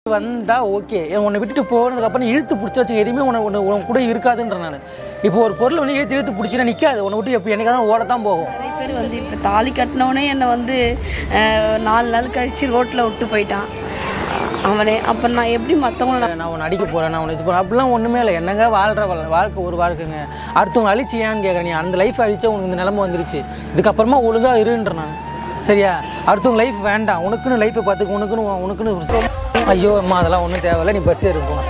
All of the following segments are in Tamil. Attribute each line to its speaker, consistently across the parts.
Speaker 1: வந்தா ஓகே உன்னை விட்டுட்டு போனதுக்கு அப்புறம் இழுத்து பிடிச்ச வச்சு எதுவுமே உன்னை உன்னை உன் கூட இருக்காதுன்ற நான் இப்போ ஒரு பொருள் வந்து இழுத்து இழுத்து பிடிச்சினா நிற்காது உன்னை விட்டு எப்போ என்னைக்காவது ஓடத்தான் போகும்
Speaker 2: நிறைய பேர் வந்து இப்போ தாலி கட்டினவனே என்னை வந்து அஹ், நாலு நாள் கழிச்சு ரோட்டில் விட்டு போயிட்டான் அவனே அப்போ நான் எப்படி மற்றவங்கள
Speaker 1: நான் உன்னை அடிக்க போகிறேன் நான் உன்னை இது போகிறேன் அப்படிலாம் ஒன்றுமே இல்லை என்னங்க வாழ்கிற வாழ்க்கை ஒரு வாழ்க்கைங்க அடுத்தவங்க அழிச்சு ஏன்னு கேட்குறேன் நீ அந்த லைஃப் அழிச்சா உனக்கு இந்த நிலமை வந்துருச்சு இதுக்கப்புறமா ஒழுங்காக இருன்ற நான் சரியா அடுத்தவங்க லைஃப் வேண்டாம் உனக்குன்னு லைஃப்பை பார்த்துக்க உனக்குன்னு உன் உனக்குன்னு ஒரு- ஐயோ அம்மா அதெல்லாம் ஒன்றும் தேவையில்ல நீ பஸ் ஏறிப்போம்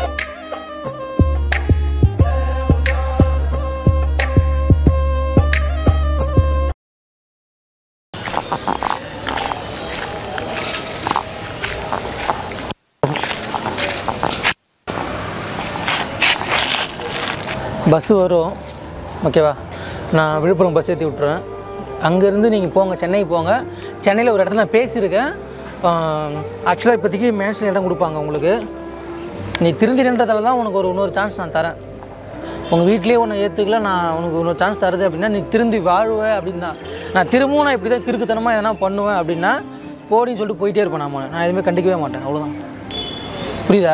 Speaker 1: பஸ்ஸு வரும் ஓகேவா நான் விழுப்புரம் பஸ் ஏற்றி விட்ருவேன் அங்கேருந்து நீங்கள் போங்க சென்னை போங்க சென்னையில் ஒரு இடத்துல நான் பேசியிருக்கேன் ஆக்சுவலாக இப்போதைக்கு மேன்ஷன் இடம் கொடுப்பாங்க உங்களுக்கு நீ திருந்திரன்றதால தான் உனக்கு ஒரு இன்னொரு சான்ஸ் நான் தரேன் உங்கள் வீட்லேயே உன்னை ஏற்றுக்கல நான் உனக்கு இன்னொரு சான்ஸ் தருது அப்படின்னா நீ திருந்தி வாழ்வ அப்படின்னு தான் நான் திரும்பவும் நான் இப்படி தான் கிறுக்குத்தனமாக எதனா பண்ணுவேன் அப்படின்னா போடின்னு சொல்லிட்டு போயிட்டே இருப்பேன் நாம நான் எதுவுமே கண்டிக்கவே மாட்டேன் அவ்வளோதான் புரியுதா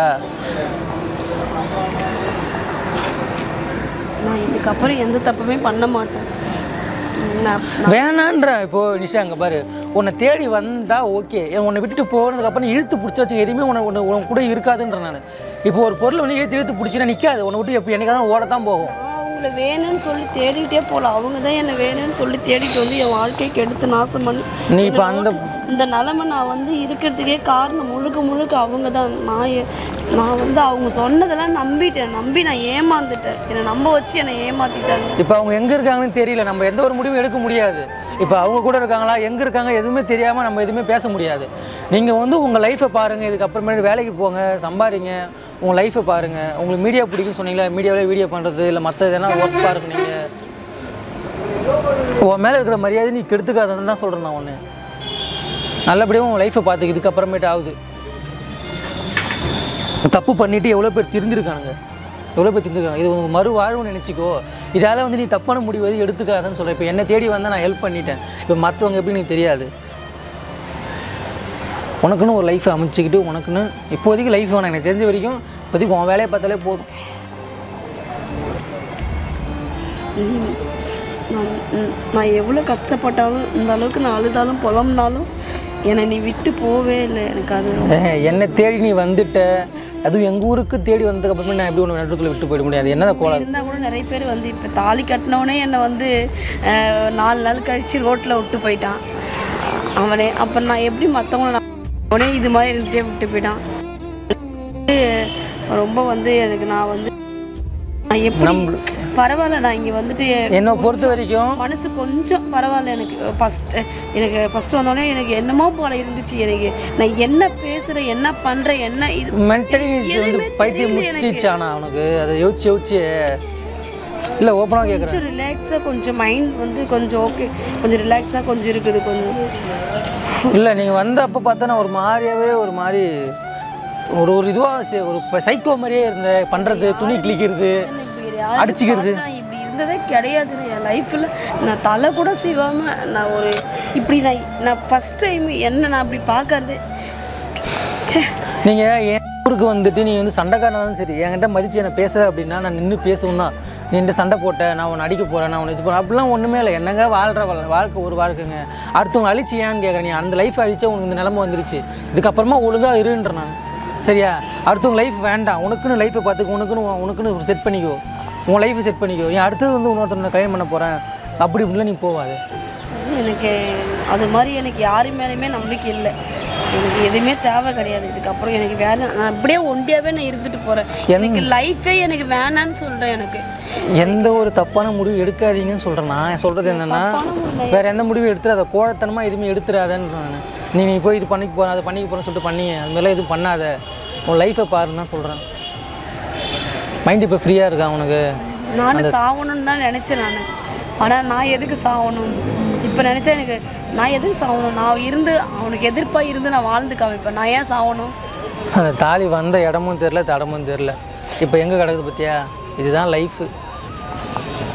Speaker 2: நான் இதுக்கப்புறம் எந்த தப்புமே பண்ண மாட்டேன் நான் நான்
Speaker 1: வேணான்ற இப்போ நிஷா அங்கே பாரு உன்னை தேடி வந்தா ஓகே உன்னை விட்டுட்டு போனதுக்கு அப்புறம் இழுத்து பிடிச்ச வச்சு எதுவுமே உன்னை உன்னை உன் கூட இருக்காதுன்ற நான் இப்போ ஒரு பொருள் வந்து இழுத்து இழுத்து பிடிச்சினா நிற்காது உன்னை விட்டு எப்போ என்னைக்காவது ஓடத்தான் போகும்
Speaker 2: நான் அவங்கள வேணும்னு சொல்லி தேடிக்கிட்டே போகல அவங்க தான் என்னை வேணும்னு சொல்லி தேடிட்டு வந்து என் வாழ்க்கைக்கு எடுத்து நாசம் பண்ணி
Speaker 1: நீ இப்போ அந்த
Speaker 2: இந்த நிலமை நான் வந்து இருக்கிறதுக்கே காரணம் முழுக்க முழுக்க அவங்க தான் நான் ஏ- நான் வந்து அவங்க சொன்னதெல்லாம் நம்பிட்டேன் நம்பி நான் ஏமாந்துட்டேன் என்னை நம்ப வச்சு என்னை ஏமாத்திட்டாங்க
Speaker 1: இப்போ அவங்க எங்கே இருக்காங்கன்னு தெரியல நம்ம எந்த ஒரு முடிவும் எடுக்க முடியாது இப்போ அவங்க கூட இருக்காங்களா எங்கே இருக்காங்க எதுவுமே தெரியாமல் நம்ம எதுவுமே பேச முடியாது நீங்கள் வந்து உங்கள் லைஃப்பை பாருங்கள் இதுக்கப்புறமேட்டு வேலைக்கு போங்க சம்பாதிங்க உங்கள் லைஃப்பை பாருங்கள் உங்களுக்கு மீடியா பிடிக்கும்னு சொன்னீங்களா மீடியாவில் வீடியோ பண்ணுறது இல்லை மற்ற எதனா ஒர்க் பாருங்க நீங்கள் உன் மேலே இருக்கிற மரியாதை நீ கெடுத்துக்காதன்னு தான் சொல்கிறேன் நான் ஒன்று நல்லபடியாக உன் லைஃப்பை பார்த்துக்கு இதுக்கப்புறமேட்டு ஆகுது தப்பு பண்ணிட்டு எவ்வளோ பேர் திருந்திருக்கானுங்க எவ்வளோ பேர் திருந்திருக்காங்க இது உங்கள் மறு வாழ்வுன்னு நினச்சிக்கோ இதால் வந்து நீ தப்பான முடிவு எதுவும் எடுத்துக்காதன்னு சொல்கிறேன் இப்போ என்னை தேடி வந்தால் நான் ஹெல்ப் பண்ணிட்டேன் இப்போ மற்றவங்க எப்படி எனக்கு தெரியாது உனக்குன்னு ஒரு லைஃப்பை அமைச்சிக்கிட்டு உனக்குன்னு இப்போதைக்கு லைஃப் வேணும் எனக்கு தெரிஞ்ச வரைக்கும் இப்போதைக்கு உன் வேலையை பார்த்தாலே போதும்
Speaker 2: ம், நான் ம், நான் எவ்வளோ கஷ்டப்பட்டாலும் இந்த அளவுக்கு நான் அழுதாலும் புலம்புனாலும் என்னை நீ விட்டு போவே இல்லை எனக்கு அது
Speaker 1: ஏய், என்னை தேடி நீ வந்துட்ட அதுவும் எங்கள் ஊருக்கு தேடி வந்ததுக்கு அப்புறமே நான் எப்படி உன்னை நடுத்துல விட்டு போயிட முடியாது என்னதான் கோலம்
Speaker 2: இருந்தால் கூட நிறைய பேர் வந்து இப்போ தாலி கட்டினவனே என்னை வந்து அஹ், நாலு நாள் கழிச்சு ரோட்டில் விட்டு போயிட்டான் அவனே அப்போ நான் எப்படி மற்றவங்கள நான் அவனே இது மாதிரி இருந்துட்டே விட்டு போயிட்டான் ரொம்ப வந்து எனக்கு நான் வந்து நான் எப்படி
Speaker 1: நம்ம
Speaker 2: பரவாயில்ல நான் இங்கே வந்துட்டு
Speaker 1: என்னை பொறுத்த வரைக்கும்
Speaker 2: மனசு கொஞ்சம் பரவாயில்ல எனக்கு ஃபஸ்ட் எனக்கு ஃபஸ்ட்டு வந்தோடனே எனக்கு என்னமோ போல இருந்துச்சு எனக்கு நான் என்ன பேசுகிறேன் என்ன பண்ணுறேன் என்ன இது
Speaker 1: மென்டலி வந்து பைத்தியம் முத்திச்சானா அவனுக்கு அதை யோசிச்சு யோசிச்சு இல்லை ஓப்பனாக கேட்குறேன்
Speaker 2: கொஞ்சம் ரிலாக்ஸாக கொஞ்சம் மைண்ட் வந்து கொஞ்சம் ஓகே கொஞ்சம் ரிலாக்ஸாக கொஞ்சம் இருக்குது கொஞ்சம்
Speaker 1: இல்லை நீங்கள் வந்த அப்போ பார்த்தா நான் ஒரு மாதிரியாவே ஒரு மாதிரி ஒரு ஒரு இதுவாக ஒரு சைக்கோ மாதிரியே இருந்தேன் பண்ணுறது துணி கிழிக்கிறது
Speaker 2: இப்படி யாரையும்
Speaker 1: அடிச்சுக்கிறது.
Speaker 2: பார்த்து நான் இப்படி இருந்ததே கிடையாது என் லைஃப்பில் நான் தலை கூட சீவாமல் நான் ஒரு இப்படி நான் நான் ஃபஸ்ட் டைம் என்ன நான் அப்படி பார்க்கறது ச்சே
Speaker 1: நீங்கள் என் ஊருக்கு வந்துட்டு நீ வந்து சண்டைக்காரனாலும் சரி என்கிட்ட மதித்து என்னை பேச அப்படின்னா நான் நின்று பேசணும்னா நீ என்கிட்ட சண்டை போட்ட நான் உன்னை அடிக்க போகிறேன் நான் உன்னை இது போகிறேன் அப்படிலாம் ஒன்றுமே இல்லை என்னங்க வாழ்கிற வாழ் வாழ்க்கை ஒரு வாழ்க்கைங்க அடுத்தவங்க அழிச்சு ஏன்னு கேட்குறேன் நீ அந்த லைஃப் அழிச்சா உனக்கு இந்த நிலமை வந்துருச்சு இதுக்கப்புறமா ஒழுங்காக இருன்ற நான் சரியா அடுத்தவங்க லைஃப் வேண்டாம் உனக்குன்னு லைஃப்பை பார்த்துக்க உனக்குன்னு உன் உனக்குன்னு செட் பண்ணிக்கோ உன் லைஃப்பை செட் பண்ணிக்கோ நீ அடுத்தது வந்து இன்னொருத்தனை கல்யாணம் பண்ண போகிறேன் அப்படி இப்படிலாம் நீ போவாது
Speaker 2: எனக்கு அது மாதிரி எனக்கு யாரு மேலேயுமே நம்பிக்கை இல்லை எனக்கு எதுவுமே தேவை கிடையாது இதுக்கப்புறம் எனக்கு வேலை நான் அப்படியே ஒண்டியாவே நான் இருந்துட்டு போகிறேன் எனக்கு லைஃபே எனக்கு வேணான்னு சொல்கிறேன் எனக்கு
Speaker 1: எந்த ஒரு தப்பான முடிவு எடுக்காதீங்கன்னு சொல்கிறேன் நான் சொல்கிறது என்னென்னா வேற எந்த முடிவும் எடுத்துறாத கோழத்தனமாக எதுவுமே எடுத்துறாதன்னு நான் நீ நீ போய் இது பண்ணிக்க போகிற அதை பண்ணிக்க போகிறேன்னு சொல்லிட்டு பண்ணி அது மாதிரிலாம் எதுவும் பண்ணாத உன் லைஃப்பை பாருன்னு தான் சொல்கிறேன் மைண்ட் இப்போ ஃப்ரீயாக இருக்கா உனக்கு
Speaker 2: நானும் சாகணும்னு தான் நினச்சேன் நான் ஆனால் நான் எதுக்கு சாகணும் இப்போ நினச்சா எனக்கு நான் எதுக்கு சாகணும் நான் இருந்து அவனுக்கு எதிர்ப்பாக இருந்து நான் வாழ்ந்து காமிப்பேன் நான் ஏன் சாகணும்
Speaker 1: அந்த தாலி வந்த இடமும் தெரில தடமும் தெரில இப்போ எங்கே கிடக்குது பார்த்தியா இதுதான் லைஃபு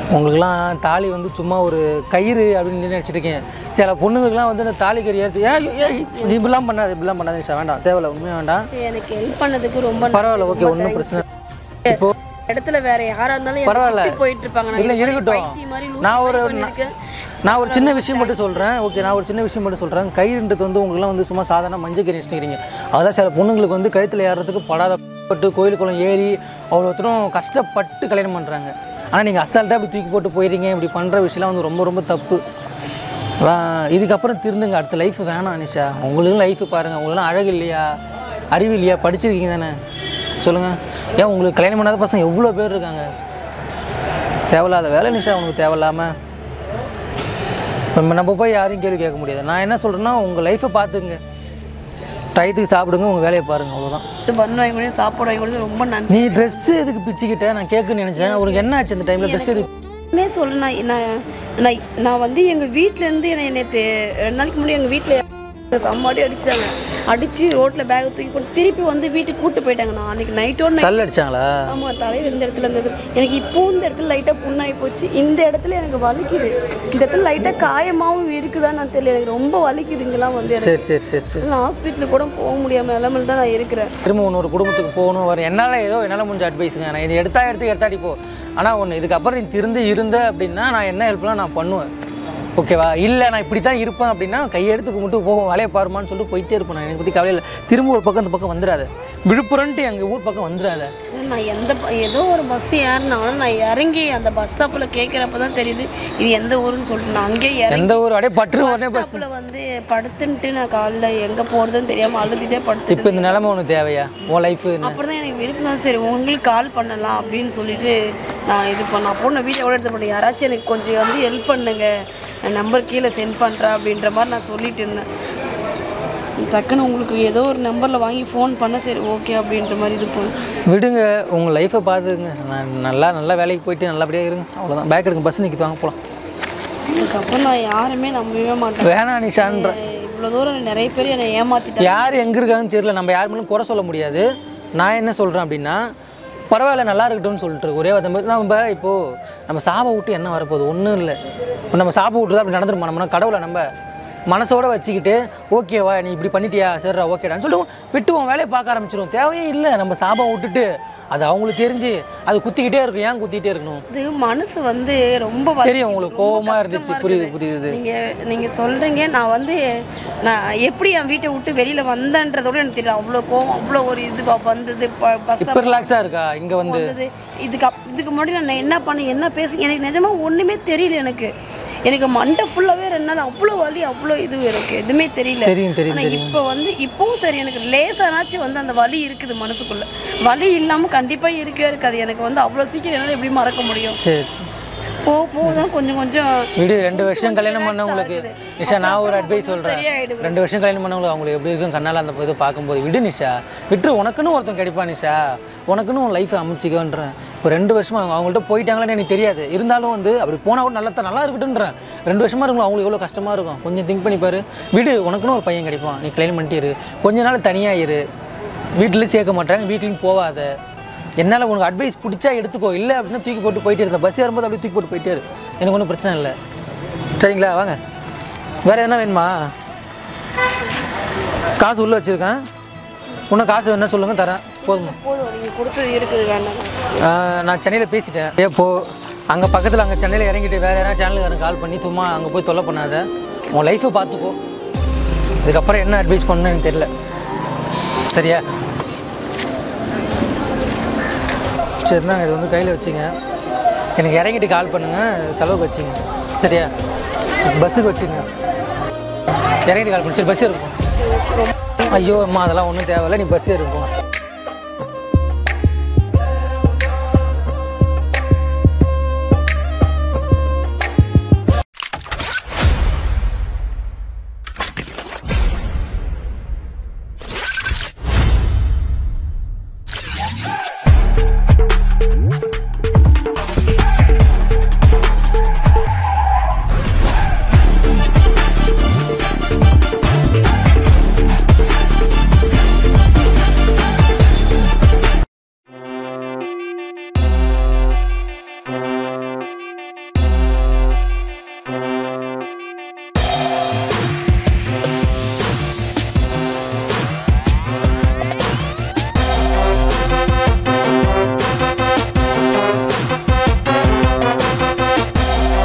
Speaker 1: உங்களுக்குலாம் தாலி வந்து சும்மா ஒரு கயிறு அப்படின்னு நினச்சிட்டு இருக்கீங்க சில பொண்ணுங்களுக்குலாம் வந்து அந்த தாலி கறி ஏற்று ஏன் ஏன் நீ இப்படிலாம் பண்ணாது இப்படிலாம் பண்ணாது நிஷா வேண்டாம் தேவையில்ல உண்மையாக வேண்டாம்
Speaker 2: சரி, எனக்கு ஹெல்ப் பண்ணதுக்கு ரொம்ப நன்றி.
Speaker 1: பரவாயில்ல ஓகே
Speaker 2: ரொம்ப
Speaker 1: ஒன்றும்
Speaker 2: thanks.
Speaker 1: பிரச்சனை இப்போ
Speaker 2: இடத்துல வேற யாரா இருந்தாலும் எனக்கு
Speaker 1: பரவாயில்ல.
Speaker 2: திட்டி போயிட்டு இருப்பாங்க நான்
Speaker 1: இல்லை
Speaker 2: இது மாதிரி
Speaker 1: இருக்கட்டும்
Speaker 2: பைத்தியம் மாதிரி லூசு
Speaker 1: நான் ஒரு
Speaker 2: மாதிரி பண்ணிருக்கேன்.
Speaker 1: நான் ஒரு சின்ன விஷயம் மட்டும் சொல்கிறேன் ஓகே நான் ஒரு சின்ன விஷயம் மட்டும் சொல்கிறேன் கயிறுன்றது வந்து உங்களுக்குலாம் வந்து சும்மா சாதாரண மஞ்சள் கறி வச்சுக்கிறீங்க அதெல்லாம் சில பொண்ணுங்களுக்கு வந்து கழுத்தில் ஏறுறதுக்கு படாத பட்டு கோயில் குளம் ஏறி அவ்வளோ ஒருத்தரும் கஷ்டப்பட்டு கல்யாணம் பண்ணுறாங்க ஆனால் நீங்கள் அசால்ட்டாக இப்படி தூக்கி போட்டு போயிடுறீங்க இப்படி பண்ணுற விஷயம்லாம் வந்து ரொம்ப ரொம்ப தப்பு அதான் இதுக்கப்புறம் திருந்துங்க அடுத்த லைஃப் வேணாம் நிஷா உங்களுக்கும் லைஃப் பாருங்கள் உங்களுக்குலாம் அழகு இல்லையா அறிவு இல்லையா படிச்சிருக்கீங்க தானே சொல்லுங்கள் ஏன் உங்களுக்கு கல்யாணம் பண்ணாத பசங்க எவ்வளோ பேர் இருக்காங்க தேவையில்லாத வேலை நிஷா உனக்கு தேவையில்லாமல் நம்ம நம்ம போய் யாரையும் கேள்வி கேட்க முடியாது நான் என்ன சொல்கிறேன்னா உங்கள் லைஃப்பை பார்த்துங்க டயத்துக்கு சாப்பிடுங்க உங்கள் வேலையை பாருங்கள் அவ்வளோதான்
Speaker 2: இது பண்ணு வாங்கி கொடுத்து சாப்பாடு வாங்கி கொடுத்து ரொம்ப நன்றி
Speaker 1: நீ ட்ரெஸ்ஸு எதுக்கு பிச்சுக்கிட்ட நான் கேட்குன்னு நினச்சேன் உனக்கு என்ன ஆச்சு அந்த டைமில் ட்ரெஸ் எதுக்கு
Speaker 2: உண்மையே சொல்ல நான் நான் நான் நான் வந்து எங்கள் வீட்டிலேருந்து என்னை நேற்று ரெண்டு நாளைக்கு முன்னாடி எங்கள் வீட்டில் சம்மாடி அடிச்சாங்க அடித்து ரோட்டில் பேக் தூக்கி போட்டு திருப்பி வந்து வீட்டுக்கு கூட்டு போயிட்டாங்க நான் அன்றைக்கி நைட்டோட
Speaker 1: தள்ள அடிச்சாங்களா
Speaker 2: ஆமாம் தலையில் இந்த இடத்துல இருந்தது எனக்கு இப்போ இந்த இடத்துல லைட்டாக புண்ணாகி போச்சு இந்த இடத்துல எனக்கு வலிக்குது இந்த இடத்துல லைட்டாக காயமாகவும் இருக்குதான்னு நான் தெரியல எனக்கு ரொம்ப வலிக்குது இங்கெல்லாம் வந்து எனக்கு
Speaker 1: சரி சரி சரி சரி
Speaker 2: நான் ஹாஸ்பிட்டலுக்கு கூட போக முடியாமல் நிலமையில தான் நான் இருக்கிறேன்
Speaker 1: திரும்ப இன்னொரு குடும்பத்துக்கு போகணும் வர என்னால் ஏதோ என்னால் முடிஞ்ச அட்வைஸுங்க நான் இது எடுத்தா எடுத்து எடுத்தாடி போ ஆனால் ஒன்று இதுக்கப்புறம் நீ திருந்து இருந்த அப்படின்னா நான் என்ன ஹெல்ப்லாம் நான் பண்ணுவேன் ஓகேவா இல்லை நான் இப்படி தான் இருப்பேன் அப்படின்னா கையெடுத்து கும்பிட்டு போகும் வேலையை பாருமான்னு சொல்லிட்டு போயிட்டே இருப்பேன் நான் எனக்கு பற்றி கவலை இல்லை திரும்ப ஒரு பக்கம் இந்த பக்கம் வந்துடாத விழுப்புரம்ட்டு எங்கள் ஊர் பக்கம் வந்துடாத
Speaker 2: நான் எந்த ப- ஏதோ ஒரு பஸ் ஏறினாலும் நான் இறங்கி அந்த பஸ் ஸ்டாப்பில் கேட்குறப்ப தான் தெரியுது இது எந்த ஊருன்னு சொல்லிட்டு நான் அங்கேயே இறங்கி
Speaker 1: எந்த ஊர் அப்படியே பற்று உடனே
Speaker 2: பஸ் ஸ்டாப்பில் வந்து படுத்துன்ட்டு நான் காலைல எங்கே போகிறதுன்னு தெரியாமல் அழுதுகிட்டே படுத்து
Speaker 1: இப்போ இந்த நிலைமை உனக்கு தேவையா உன் லைஃப் என்ன
Speaker 2: அப்புறம் தான் எனக்கு விருப்பம் சரி உங்களுக்கு கால் பண்ணலாம் அப்படின்னு சொல்லிட்டு நான் இது பண்ணேன் அப்போ நான் வீடியோ கூட எடுத்து பண்ணேன் யாராச்சும் எனக்கு கொஞ்சம் வந்து ஹெல்ப் பண்ணுங்க நான் நம்பர் கீழே சென்ட் பண்ணுறேன் அப்படின்ற மாதிரி நான் சொல்லிட்டு இருந்தேன் டக்குன்னு உங்களுக்கு ஏதோ ஒரு நம்பரில் வாங்கி ஃபோன் பண்ண சரி ஓகே அப்படின்ற மாதிரி இது பண்ணேன்
Speaker 1: விடுங்க உங்கள் லைஃப்பை பார்த்துங்க நான் நல்லா நல்லா வேலைக்கு போயிட்டு நல்லபடியாக இருங்க அவ்வளோதான் பேக் எடுங்க பஸ் நிற்கிது வாங்க போகலாம்
Speaker 2: அதுக்கப்புறம் நான் யாருமே நம்பவே மாட்டேன்
Speaker 1: வேணாம் நிஷான்ற
Speaker 2: இவ்வளோ தூரம் நிறைய பேர் என்னை ஏமாத்திட்டாங்க
Speaker 1: யார் எங்கே இருக்காங்கன்னு தெரியல நம்ம யார் மேலும் குறை சொல்ல முடியாது நான் என்ன சொல்கிறேன் அப்படின்னா பரவாயில்ல நல்லா இருக்கட்டும்னு சொல்லிட்டு ஒரே வார்த்தை மாதிரி நம்ம இப்போது நம்ம சாப விட்டு என்ன வரப்போகுது ஒன்றும் இல்லை இப்போ நம்ம சாப விட்டு தான் அப்படி நடந்துருமா நம்ம கடவுளை நம்ம மனசோட வச்சுக்கிட்டு ஓகேவா நீ இப்படி பண்ணிட்டியா சரிடா ஓகேடான்னு சொல்லிட்டு விட்டுவோம் வேலையை பார்க்க ஆரம்பிச்சிடும் தேவையே இல்லை நம்ம சாபம் விட்டுட்டு அது அவங்களுக்கு தெரிஞ்சு அது குத்திக்கிட்டே இருக்கும் ஏன் குத்திக்கிட்டே இருக்கணும்
Speaker 2: இது மனசு வந்து ரொம்ப வலி-
Speaker 1: தெரியும் உங்களுக்கு கோவமாக இருந்துச்சு புரியுது புரியுது
Speaker 2: நீங்கள் நீங்கள் சொல்கிறீங்க நான் வந்து நான் எப்படி என் வீட்டை விட்டு வெளியில் வந்தேன்றதோட எனக்கு தெரியல அவ்வளோ கோவம் அவ்வளோ ஒரு இது வ- வந்தது பஸ்
Speaker 1: இப்போ ரிலாக்ஸாக இருக்கா இங்கே வந்து
Speaker 2: வந்தது இதுக்கு அப் இதுக்கு முன்னாடி நான் என்ன பண்ணேன் என்ன பேசு எனக்கு நிஜமாக ஒன்றுமே தெரியல எனக்கு எனக்கு மண்டை ஃபுல்லாகவே ரெண்டு நாள் அவ்வளோ வலி அவ்வளோ இது எனக்கு எதுவுமே தெரியல
Speaker 1: தெரியும் தெரியும்
Speaker 2: ஆனால் இப்போ வந்து இப்போவும் சரி எனக்கு லேசானாச்சும் வந்து அந்த வலி இருக்குது மனசுக்குள்ள வலி இல்லாமல் கண்டிப்பாக இருக்கவே இருக்காது எனக்கு வந்து அவ்வளோ சீக்கிரம் என்னால் எப்படி மறக்க முடியும்
Speaker 1: சரி சரி சரி.
Speaker 2: போக போக தான் கொஞ்சம் கொஞ்சம்
Speaker 1: விடு ரெண்டு வருஷம் கல்யாணம் பண்ணவங்களுக்கு நிஷா நான் ஒரு அட்வைஸ் சொல்கிறேன்
Speaker 2: சரியாயிடும்
Speaker 1: ரெண்டு வருஷம் கல்யாணம் பண்ணவங்களுக்கு அவங்களுக்கு எப்படி இருக்கும் கண்ணால் அந்த இது பார்க்கும்போது விடு நிஷா விட்டு உனக்குன்னு ஒருத்தன் கிடைப்பா நிஷா உனக்குன்னு உன் லைஃப்பை அமைச்சிக்கோன்றேன் இப்போ ரெண்டு வருஷமா அவங்க அவங்கள்ட்ட போயிட்டாங்களேன்னு எனக்கு தெரியாது இருந்தாலும் வந்து அப்படி போனால் கூட நல்லா நல்லா இருக்கட்டும்ன்றேன் ரெண்டு வருஷமா இருக்கும் அவங்களுக்கு எவ்வளோ கஷ்டமாக இருக்கும் கொஞ்சம் திங்க் பண்ணி பாரு விடு உனக்குன்னு ஒரு பையன் கிடைப்பான் நீ கல்யாணம் பண்ணிட்டு இரு கொஞ்ச நாள் தனியாக இரு வீட்டில் சேர்க்க மாட்டாங்க வீட்லையும் போகாத என்னால் உனக்கு அட்வைஸ் பிடிச்சா எடுத்துக்கோ இல்லை அப்படின்னா தூக்கி போட்டு போயிட்டே இருக்க பஸ் ஏறும்போது அப்படியே தூக்கி போட்டு போயிட்டே இரு எனக்கு ஒன்றும் பிரச்சனை இல்லை சரிங்களா வாங்க வேறு எதனா வேணுமா காசு உள்ளே வச்சுருக்கேன் இன்னும் காசு வேணா சொல்லுங்கள் தரேன் போதுமா
Speaker 2: போதும் நீங்கள் கொடுத்தது இருக்குது வேண்டாம்
Speaker 1: ஆஹ் நான் சென்னையில் பேசிட்டேன் ஏப்போ அங்கே பக்கத்தில் அங்கே சென்னையில் இறங்கிட்டு வேறு யாராவது சேனலுக்காரன் கால் பண்ணி சும்மா அங்கே போய் தொல்லை பண்ணாத உன் லைஃப்பை பார்த்துக்கோ இதுக்கப்புறம் என்ன அட்வைஸ் பண்ணணும்னு எனக்கு தெரியல சரியா சரிண்ணா இது வந்து கையில் வச்சுங்க எனக்கு இறங்கிட்டு கால் பண்ணுங்கள் செலவுக்கு வச்சுங்க சரியா பஸ்ஸுக்கு வச்சுங்க இறங்கிட்டு கால் பண்ணு சரி பஸ் இருக்கும் ஐயோ அம்மா அதெல்லாம் ஒன்றும் தேவையில்ல நீ பஸ் இருக்கும்